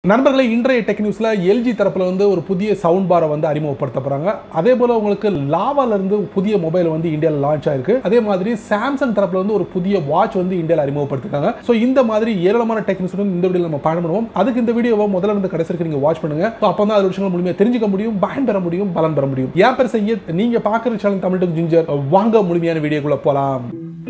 நண்பர்களே இன்றைய டெக் நியூஸ்ல எல்ஜி தரப்புல வந்து ஒரு புதிய சவுண்ட் பாரை வந்து அறிமுகப்படுத்த போறாங்க அதே போல உங்களுக்கு லாவால இருந்து புதிய மொபைல் வந்து இந்தியாவில் லான்ச் ஆயிருக்கு அதே மாதிரி சாம்சங் தரப்புல வந்து ஒரு புதிய வாட்ச் வந்து இந்தியாவில் அறிமுகப்படுத்திருக்காங்க ஸோ இந்த மாதிரி ஏராளமான டெக் நியூஸ் இந்த வீடியோ நம்ம பயணம் பண்ணுவோம் அதுக்கு இந்த வீடியோவை முதல்ல இருந்து கடைசி வரைக்கும் நீங்க வாட்ச் பண்ணுங்க ஸோ அப்போ தான் அது விஷயங்கள் முழுமையாக தெரிஞ்சுக்க முடியும் பயன் பெற முடியும் பலன் பெற முடியும் ஏன் பேர் செய்ய நீங்க பார்க்குற சேனல் தமிழ் டெக் ஜிஞ்சர் வாங்க முழுமையான வீடியோக்குள்ள போலாம்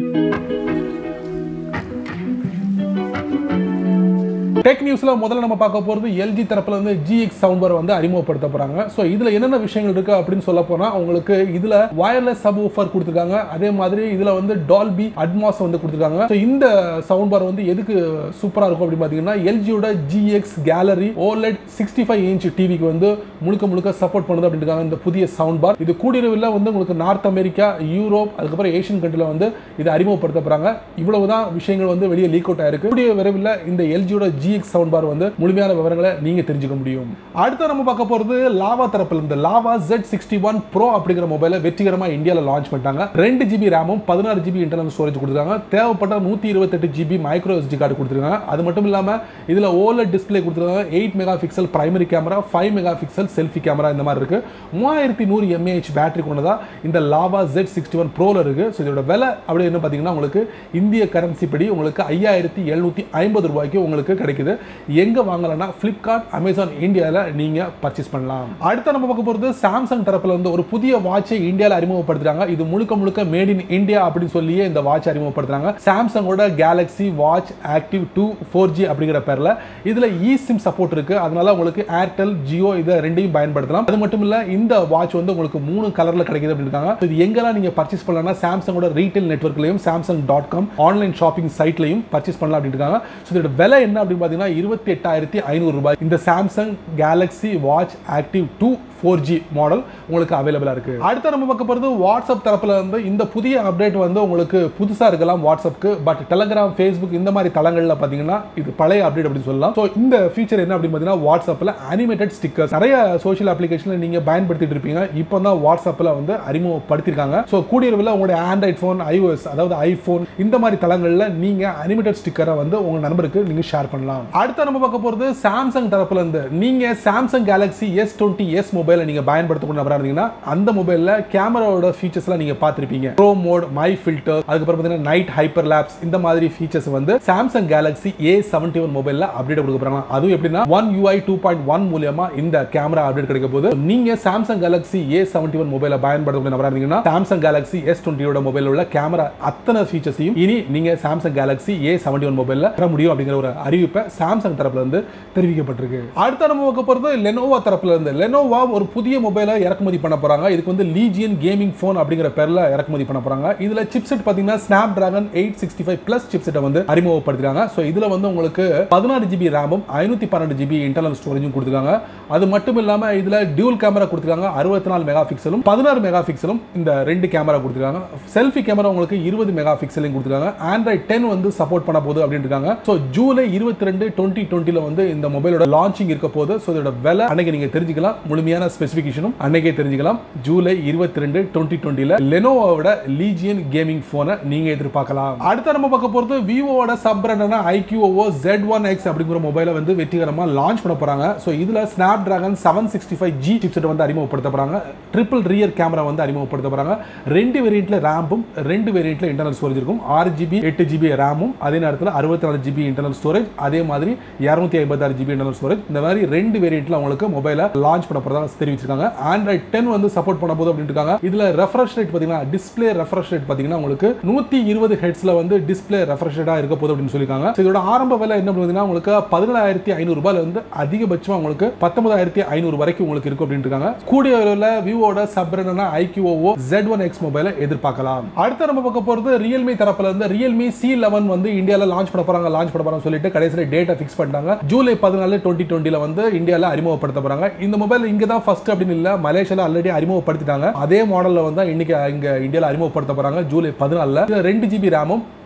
டெக் நியூஸ்ல முதல்ல நம்ம பார்க்க போறது எல்ஜி தரப்புல வந்து ஜிஎக்ஸ் சவுண்ட் பார் வந்து அறிமுகப்படுத்த போறாங்க ஸோ இதுல என்னென்ன விஷயங்கள் இருக்கு அப்படின்னு சொல்ல போனா உங்களுக்கு இதுல வயர்லெஸ் சப் ஊஃபர் கொடுத்துருக்காங்க அதே மாதிரி இதுல வந்து டால்பி அட்மாஸ் வந்து கொடுத்துருக்காங்க ஸோ இந்த சவுண்ட் பார் வந்து எதுக்கு சூப்பரா இருக்கும் அப்படின்னு பாத்தீங்கன்னா எல்ஜியோட GX gallery OLED sixty five inch டிவிக்கு வந்து முழுக்க முழுக்க சப்போர்ட் பண்ணுது அப்படின்னு இருக்காங்க இந்த புதிய சவுண்ட் பார் இது கூடியவில் வந்து உங்களுக்கு நார்த் அமெரிக்கா யூரோப் அதுக்கப்புறம் ஏஷியன் கண்ட்ரில வந்து இது அறிமுகப்படுத்த போறாங்க இவ்வளவுதான் விஷயங்கள் வந்து வெளியே லீக் அவுட் ஆயிருக்கு கூடிய விரைவில் இந்த எல்ஜியோட ஜிஎக்ஸ் சவுண்ட் பார் வந்து முழுமையான விவரங்களை நீங்க தெரிஞ்சுக்க முடியும் அடுத்து நம்ம பார்க்க போறது லாவா தரப்புல இருந்து Lava Z sixty one pro அப்படிங்கிற மொபைலை வெற்றிகரமா இந்தியாவில் லான்ச் பண்ணிட்டாங்க ரெண்டு ஜிபி ரேமும் பதினாறு ஜிபி இன்டர்னல் ஸ்டோரேஜ் கொடுத்துருக்காங்க தேவைப்பட்ட நூத்தி இருபத்தெட்டு ஜிபி மைக்ரோ எஸ்டி கார்டு கொடுத்துருக்காங்க அது மட்டும் இல்லாம இதுல ஓலட் டிஸ்பிளே கொடுத்துருக்காங்க eight mega pixel primary camera five mega pixel selfie camera இந்த மாதிரி இருக்கு மூவாயிரத்தி நூறு எம்ஏஹெச் பேட்டரி கொண்டதா இந்த லாவா ஜெட் சிக்ஸ்டி ஒன் ப்ரோல இருக்கு ஸோ இதோட விலை அப்படி என்ன பார்த்தீங்கன்னா உங்களுக்கு இந்திய கரன்சி படி உங்களுக்கு ஐயாயிரத்தி எழுநூத்தி ஐம்பது ரூபாய்க்கு உங்களுக்கு கிடைக்குது எங்க வாங்கலாம்னா ஃப்ளிப்கார்ட் அமேசான் இந்தியாவில் நீங்க பர்ச்சேஸ் பண்ணலாம் அடுத்து நம்ம பார்க்க போகிறது சாம்சங் தரப்புல வந்து ஒரு புதிய வாட்சை இந்தியாவில் அறிமுகப்படுத்துறாங்க இது முழுக்க முழுக்க மேட் இன் இந்தியா அப்படின்னு சொல்லியே இந்த வாட்ச் அறிமுகப்படுத்துறாங்க சாம்சங்கோட galaxy watch active two four G அப்படிங்கிற பேர்ல இதுல இ சிம் சப்போர்ட் இருக்கு அதனால உங்களுக்கு ஏர்டெல் ஜியோ இதை ரெண்டையும் பயன்படுத்தலாம் அது மட்டும் இல்ல இந்த வாட்ச் வந்து உங்களுக்கு மூணு கலர்ல கிடைக்குது அப்படின்னு இருக்காங்க இது எங்கெல்லாம் நீங்க பர்ச்சேஸ் பண்ணலாம்னா சாம்சங்கோட ரீட்டைல் நெட்ஒர்க்லையும் Samsung dot com online shopping சைட்லையும் பர்ச்சேஸ் பண்ணலாம் அப்படின்னு இருக்காங்க ஸோ இதோட விலை என்ன அப்படின்னு பார்த்தீங்கன்னா இருபத்தி எட்டாயிரத்தி ஐநூறு ரூபாய் இந்த Samsung galaxy watch active two four G model உங்களுக்கு அவைலபிளாக இருக்கு அடுத்து நம்ம பார்க்க போகிறது வாட்ஸ்அப் தரப்புல இருந்து இந்த புதிய அப்டேட் வந்து உங்களுக்கு புதுசாக இருக்கலாம் வாட்ஸ்அப்புக்கு பட் டெலகிராம் ஃபேஸ்புக் இந்த மாதிரி தளங்களில் பார்த்தீங்கன்னா இது பழைய அப்டேட் அப்படின்னு சொல்லலாம் ஸோ இந்த ஃபீச்சர் என்ன அப்படின்னு பார்த்தீங்கன்னா வாட்ஸ்அப்பில் அனிமேட்டட் ஸ்டிக்கர்ஸ் நிறைய சோஷியல் அப்ளிகேஷனில் நீங்கள் பயன்படுத்திட்டு இருப்பீங்க இப்போ தான் வாட்ஸ்அப்பில் வந்து அறிமுகப்படுத்திருக்காங்க ஸோ கூடிய விரைவில் உங்களுடைய ஆண்ட்ராய்ட் ஃபோன் ஐஓஎஸ் அதாவது ஐஃபோன் இந்த மாதிரி தளங்களில் நீங்கள் அனிமேட்டட் ஸ்டிக்கரை வந்து உங்கள் நண்பருக்கு நீங்கள் ஷேர் பண்ணலாம் அடுத்து நம்ம பார்க்க போகிறது சாம்சங் தரப்புல இருந்து நீங்கள் Samsung galaxy S twenty S மொபைலை நீங்கள் பயன்படுத்தக்கூடிய நபராக இருந்தீங்கன்னா அந்த மொபைலில் கேமராவோட ஃபீச்சர்ஸ்லாம் நீங்கள் பார்த்துருப்பீங்க ப்ரோ மோட் மை ஃபில்டர் அதுக்கப்புறம் பார்த்தீங்கன்னா நைட் ஹைப்பர் லேப்ஸ் இந்த மாதிரி ஃபீச்சர்ஸ் வந்து Samsung galaxy A seventy one மொபைலில் அப்டேட் கொடுக்க போகிறாங்க அதுவும் எப்படின்னா one UI two point one மூலியமா இந்த கேமரா அப்டேட் கிடைக்க போது நீங்க Samsung galaxy A seventy one மொபைலை பயன்படுத்தக்கூடிய நபராக இருந்தீங்கன்னா சாம்சங் கேலக்ஸி எஸ் டுவெண்ட்டியோட மொபைல் உள்ள கேமரா அத்தனை ஃபீச்சர்ஸையும் இனி நீங்க Samsung galaxy A seventy one மொபைலில் பெற முடியும் அப்படிங்கிற ஒரு அறிவிப்பை சாம்சங் தரப்புல இருந்து தெரிவிக்கப்பட்டிருக்கு அடுத்த நம்ம பார்க்க போகிறது லெனோவா தரப்புல இருந்து லெனோவா ஒரு புதிய மொபைலை இறக்குமதி பண்ண போறாங்க இதுக்கு வந்து லீஜியன் கேமிங் ஃபோன் அப்படிங்கிற பேர்ல இறக்குமதி பண்ண போறாங்க இதுல சிப்செட் பாத்தீங்கன்னா snapdragon eight sixty five plus சிப்செட்டை வந்து அறிமுகப்படுத்திருக்காங்க ஸோ இதுல வந்து உங்களுக்கு பதினாறு ஜிபி ரேமும் ஐநூத்தி பன்னெண்டு ஜிபி இன்டர்னல் ஸ்டோரேஜும் கொடுத்துருக்காங்க அது மட்டும் இல்லாம இதுல டியூல் கேமரா கொடுத்துருக்காங்க அறுபத்தி நாலு மெகா பிக்சலும் பதினாறு மெகா பிக்சலும் இந்த ரெண்டு கேமரா கொடுத்துருக்காங்க செல்ஃபி கேமரா உங்களுக்கு இருபது மெகா பிக்சலையும் கொடுத்துருக்காங்க ஆண்ட்ராய்ட் டென் வந்து சப்போர்ட் பண்ண போகுது அப்படின்னு இருக்காங்க ஸோ ஜூலை இருபத்தி ரெண்டு டுவெண்ட்டி டுவெண்ட்டில வந்து இந்த மொபைலோட லான்ச்சிங் இருக்க போது ஸோ இதோட விலை அன்னைக்கு நீங்க தெரிஞ்சுக்கலாம் முழுமையான ஸ்பெசிஃபிகேஷனும் அன்னைக்கே தெரிஞ்சுக்கலாம் ஜூலை இருபத்தி ரெண்டு டுவெண்ட்டி டுவெண்ட்டில லெனோவோட லீஜியன் கேமிங் போனை நீங்க எதிர்பார்க்கலாம் அடுத்த நம்ம பார்க்க போறது விவோட சப் பிராண்டான ஐக்யூஓ ஜெட் ஒன் எக்ஸ் அப்படிங்கிற மொபைலை வந்து வெற்றிகரமா லான்ச் பண்ண போறாங்க ஸோ இதுல snapdragon seven sixty five G chipset வந்து அறிமுகப்படுத்த போறாங்க ட்ரிபிள் ரியர் கேமரா வந்து அறிமுகப்படுத்த போறாங்க ரெண்டு வேரியண்ட்ல ரேம்பும் ரெண்டு வேரியண்ட்ல இன்டர்னல் ஸ்டோரேஜ் இருக்கும் ஆறு ஜிபி எட்டு ஜிபி ரேமும் அதே நேரத்தில் அறுபத்தி நாலு ஜிபி இன்டர்னல் ஸ்டோரேஜ் அதே மாதிரி இரநூத்தி ஐம்பத்தாறு ஜிபி இன்டர்னல் ஸ்டோரேஜ் இந்த மாதிரி ரெண்டு வேரியண்ட்ல உங்களுக்கு மொபைலை லான்ச் பண்ண போறதா தெரிவிச்சிருக்காங்க ஆண்ட்ராய்ட் டென் வந்து சப்போர்ட் பண்ண போது அப்படின்னு இருக்காங்க இதுல ரெஃப்ரெஷ் ரேட் பாத்தீங்கன்னா டிஸ்பிளே ரெஃப்ரெஷ் ரேட் பாத்தீங்கன்னா உங்களுக்கு நூத்தி இருபது ஹெட்ஸ்ல வந்து டிஸ்பிளே ரெஃப்ரெஷ் ரேட்டா இருக்க போகுது அப்படின்னு சொல்லியிருக்காங்க So, இதோட ஆரம்ப விலை என்ன பார்த்தீங்கன்னா உங்களுக்கு பதினேழாயிரத்தி ஐநூறு ரூபாயில இருந்து அதிகபட்சமா உங்களுக்கு பத்தொன்பதாயிரத்தி ஐநூறு வரைக்கும் உங்களுக்கு இருக்கும் அப்படின்னு இருக்காங்க கூடிய விரைவில் விவோட சப்ரனா ஐக்யூஓ ஜெட் ஒன் எக்ஸ் மொபைலை எதிர்பார்க்கலாம் அடுத்து நம்ம பார்க்க போறது ரியல்மி தரப்புல இருந்து ரியல்மி சி லெவன் வந்து இந்தியாவில் லான்ச் பண்ண போறாங்க லான்ச் பண்ண போறாங்க சொல்லிட்டு கடைசியில் டேட்டை ஃபிக்ஸ் பண்ணிட்டாங்க ஜூலை பதினாலு டுவெண்ட்டி டுவெண்ட்டில வந்து இந்தியாவில் அறிமுகப்படுத்த போறாங்க இந்த மொபைல் இங்க தான் ஃபர்ஸ்ட் அப்படின்னு இல்ல மலேசியால ஆல்ரெடி அறிமுகப்படுத்திட்டாங்க அதே மாடல்ல வந்து இன்னைக்கு இங்க இந்தியாவில் அறிமுகப்படுத்த போறாங்க ஜூலை பதினாலுல ரெண்டு ஜிபி ரேமும்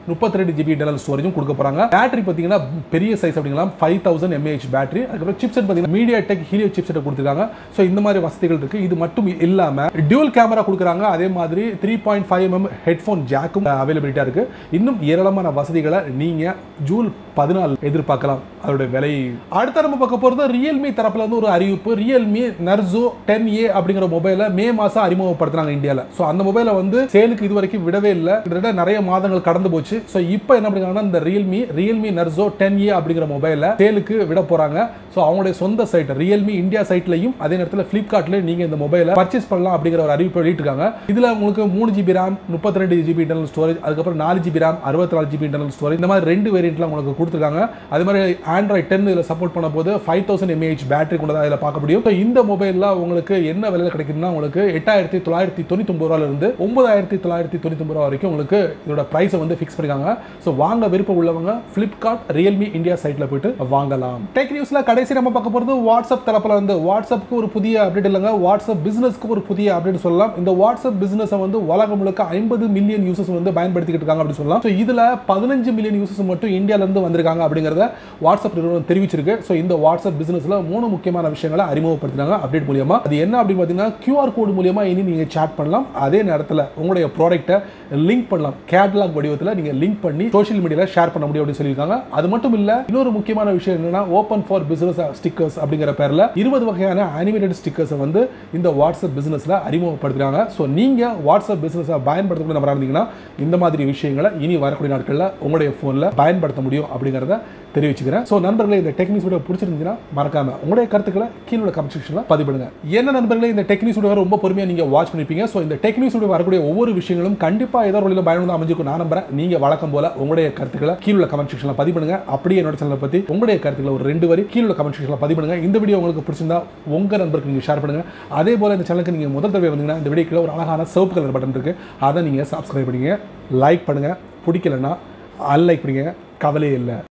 முப்பத்தி ரெண்டு ஜிபி இன்டர்னல் ஸ்டோரேஜும் கொடுக்க போறாங்க பேட்டரி பார்த்தீங்கன்னா பெரிய சைஸ் அப்படிங்களா ஃபைவ் தௌசண்ட் எம்ஏஹெச் பேட்டரி அதுக்கப்புறம் சிப்செட் பார்த்தீங்கன்னா மீடியா டெக் ஹீலியோ சிப்செட் கொடுத்துருக்காங்க ஸோ இந்த மாதிரி வசதிகள் இருக்கு இது மட்டும் இல்லாம டியூல் கேமரா கொடுக்குறாங்க அதே மாதிரி three point five M headphone ஜாக்கும் அவைலபிலிட்டியா இருக்கு இன்னும் ஏராளமான வசதிகளை நீங்க ஜூல் பதினாலு எதிர்பார்க்கலாம் அதோட விலை அடுத்த நம்ம பார்க்க போறது ரியல்மி தரப்புல இருந்து ஒரு அறிவிப்பு ரியல்மி நர்சோ டென் ஏ அப்படிங்கிற மொபைலை மே மாசம் அறிமுகப்படுத்துறாங்க இந்தியாவில் ஸோ அந்த மொபைலை வந்து சேலுக்கு இது வரைக்கும் விடவே இல்லை கிட்டத்தட்ட நிறைய மாதங்கள் கடந்து போச்சு ஸோ இப்போ என்ன பண்ணிருக்காங்கன்னா இந்த realme realme narzo ten A அப்படிங்கிற மொபைலை சேலுக்கு விட போறாங்க ஸோ அவங்களுடைய சொந்த சைட் ரியல்மி இந்தியா சைட்லையும் அதே நேரத்தில் ஃபிளிப்கார்ட்லையும் நீங்க இந்த மொபைலை பர்ச்சேஸ் பண்ணலாம் அப்படிங்கிற ஒரு அறிவிப்பு வெளியிட்டிருக்காங்க இதுல உங்களுக்கு மூணு ஜிபி ரேம் முப்பத்தி ரெண்டு ஜிபி இன்டர்னல் ஸ்டோரேஜ் அதுக்கப்புறம் நாலு ஜிபி ரேம் அறுபத்தி நாலு ஜிபி இன்டர்னல் ஸ்டோரேஜ் இந்த மாதிரி ரெண்டு வேரியண்ட்ல உங்களுக்கு கொடுத்துருக்காங்க அதே மாதிரி ஆண்ட்ராய்ட் டென் இதில் சப்போர்ட் பண்ண போது ஃபைவ் தௌசண்ட் எம்ஏஹெச் பேட்டரி கொண்டு தான் இதில் பார்க்க முடியும் So, இந்த மொபைலில் உங்களுக்கு என்ன விலையில் கிடைக்குதுன்னா உங்களுக்கு எட்டாயிரத்தி தொள்ளாயிரத்தி தொண்ணூத்தி ரூபாயில இருந்து ஒன்பதாயிரத்தி தொள்ளாயிரத்தி தொண்ணூத்தி ரூபா வரைக்கும் உங்களுக்கு இதோட ப்ரைஸை வந்து ஃபிக்ஸ் பண்ணிருக்காங்க ஸோ வாங்க விருப்பம் உள்ளவங்க ஃப்ளிப்கார்ட் ரியல்மி இந்தியா சைட்டில் போயிட்டு வாங்கலாம் டெக் நியூஸில் கடைசி நம்ம பார்க்க போகிறது வாட்ஸ்அப் தரப்பில் வந்து வாட்ஸ்அப்க்கு ஒரு புதிய அப்டேட் இல்லைங்க வாட்ஸ்அப் பிசினஸ்க்கு ஒரு புதிய அப்டேட் சொல்லலாம் இந்த வாட்ஸ்அப் பிசினஸை வந்து உலகம் முழுக்க ஐம்பது மில்லியன் யூசர்ஸ் வந்து பயன்படுத்திக்கிட்டு இருக்காங்க அப்படின்னு சொல்லலாம் ஸோ இதில் பதினஞ்சு மில்லியன் யூசர்ஸ் மட்டும் இந்தியால இருந்து வந்திருக்காங்க அப்படிங்கிறத வாட்ஸ்அப் நிறுவனம் தெரிவிச்சிருக்கு ஸோ இந்த வாட்ஸ்அப் பிசினஸ்ல மூணு முக்கியமான விஷயங்களை அறிமுகப்படுத்தினாங்க அப்டேட் மூலியமா அது என்ன அப்படின்னு பார்த்தீங்கன்னா கியூஆர் கோடு மூலியமா இனி நீங்க சேட் பண்ணலாம் அதே நேரத்தில் உங்களுடைய ப்ராடக்ட்டை லிங்க் பண்ணலாம் கேட்லாக் வடிவத்தில் நீங்க லிங்க் பண்ணி சோஷியல் மீடியாவில் ஷேர் பண்ண முடியும் அப்படின்னு சொல்லியிருக்காங்க அது மட்டும் இல்ல இன்னொரு முக்கியமான விஷயம் என்னன்னா ஓப்பன் ஃபார் பிசினஸ் ஸ்டிக்கர்ஸ் அப்படிங்கிற பேர்ல இருபது வகையான அனிமேட்டட் ஸ்டிக்கர்ஸை வந்து இந்த வாட்ஸ்அப் பிசினஸ்ல அறிமுகப்படுத்துறாங்க ஸோ நீங்க வாட்ஸ்அப் பிசினஸை பயன்படுத்தக்கூடிய நபராக இருந்தீங்கன்னா இந்த மாதிரி விஷயங்களை இனி வரக்கூடிய நாட்களில் உங்களுடைய ஃபோனில் பயன்படுத்த முடியும் அப்படிங்கிறத தெரிவிச்சுக்கிறேன் ஸோ நண்பர்களே இந்த டெக்னிக்ஸ் வீடியோ பிடிச்சிருந்துச்சுன்னா மறக்காம உங்களுடைய கருத்துக்களை கீழே உள்ள கமெண்ட் செக்ஷனில் பதிவிடுங்க என்ன நண்பர்களே இந்த டெக்னிக்ஸ் வீடியோ ரொம்ப பொறுமையாக நீங்கள் வாட்ச் பண்ணிப்பீங்க ஸோ இந்த டெக்னிக்ஸ் வீடியோ வரக்கூடிய ஒவ்வொரு விஷயங்களும் கண்டிப்பாக ஏதோ ஒரு வழியில் பயனுள்ள அமைஞ்சிருக்கும் நான் நம்புறேன் நீங்கள் வழக்கம் போல உங்களுடைய கருத்துக்களை கீழே உள்ள கமெண்ட் செக்ஷனில் பதிவிடுங்க அப்படியே என்னோட சேனலை பற்றி உங்களுடைய கருத்துக்களை ஒரு ரெண்டு வரி கீழே உள்ள கமெண்ட் செக்ஷனில் பதிவிடுங்க இந்த வீடியோ உங்களுக்கு பிடிச்சிருந்தா உங்கள் நண்பருக்கு நீங்கள் ஷேர் பண்ணுங்க அதே போல இந்த சேனலுக்கு நீங்கள் முதல் தடவை வந்தீங்கன்னா இந்த வீடியோக்குள்ள ஒரு அழகான சிவப்பு கலர் பட்டன் இருக்கு அதை நீங்கள் சப்ஸ்கிரைப் பண்ணுங்க லைக் பண்ணுங்க பிடிக்கலன்னா அன்லைக் பண்ணுங்க கவலையே இல்லை